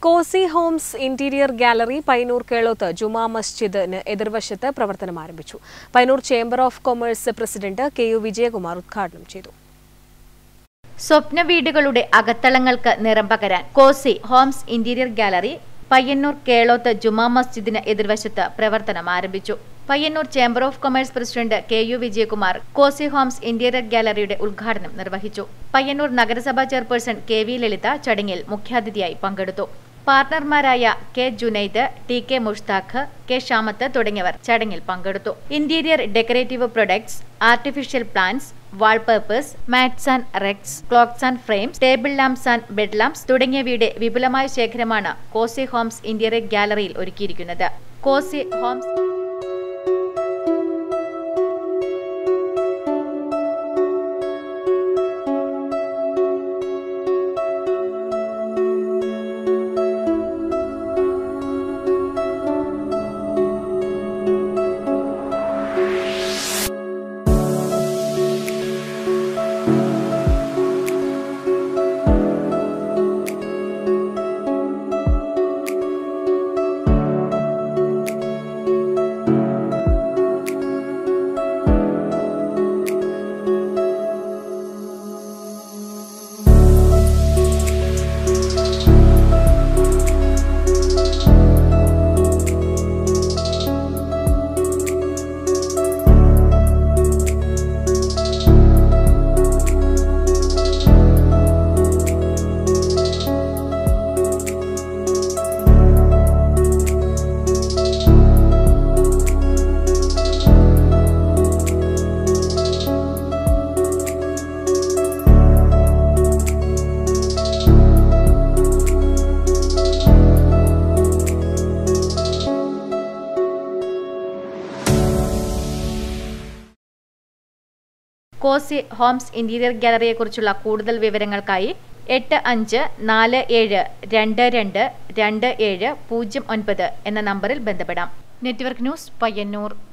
Kosi Homes interior gallery Payyanur Keloth ജുമാ മസ്ജിദിന് എതിർവശത്ത് പ്രവർത്തനം ആരംഭിച്ചു Payyanur chamber of commerce president K U Vijayakumar ഉദ്ഘാടനം ചെയ്തു സ്വപ്ന വീടുകളുടെ അകത്തളങ്ങൾക്ക് നിറം പകരാൻ Cosy Homes interior gallery Payyanur Keloth ജുമാ മസ്ജിദിന് എതിർവശത്ത് പ്രവർത്തനം ആരംഭിച്ചു Payyanur chamber of commerce president K U Vijayakumar Cosy Homes interior ഗാലറിയുടെ ഉദ്ഘാടനം നിർവഹിച്ചു പയ്യന്നൂർ നഗരസഭാ ചെയർപേഴ്സൺ കെ വി ലളിത ചടങ്ങിൽ മുഖ്യാതിഥിയായി പങ്കെടുത്തു പാർട്ണർമാരായ K Junaid T K Mushtaq K Shamath തുടങ്ങിയവർ ചടങ്ങിൽ പങ്കെടുത്തു interior decorative products artificial plants wallpapers mats and racks clocks and frames table lamps and bed lamps തുടങ്ങിയവയുടെ വിപുലമായ ശേഖരമാണ് കോസി ഹോംസ് ഇന്റീരിയർ ഗാലറിയിൽ ഒരുക്കിയിരിക്കുന്നത് Cosy Homes Cosy Homes interior ഗാലറിയെക്കുറിച്ചുള്ള കൂടുതൽ വിവരങ്ങൾക്കായി എട്ട് അഞ്ച് നാല് ഏഴ് രണ്ട് രണ്ട് രണ്ട് ഏഴ് പൂജ്യം ഒൻപത് എന്ന നമ്പറിൽ ബന്ധപ്പെടാം നെറ്റ്വർക്ക് ന്യൂസ് പയ്യന്നൂർ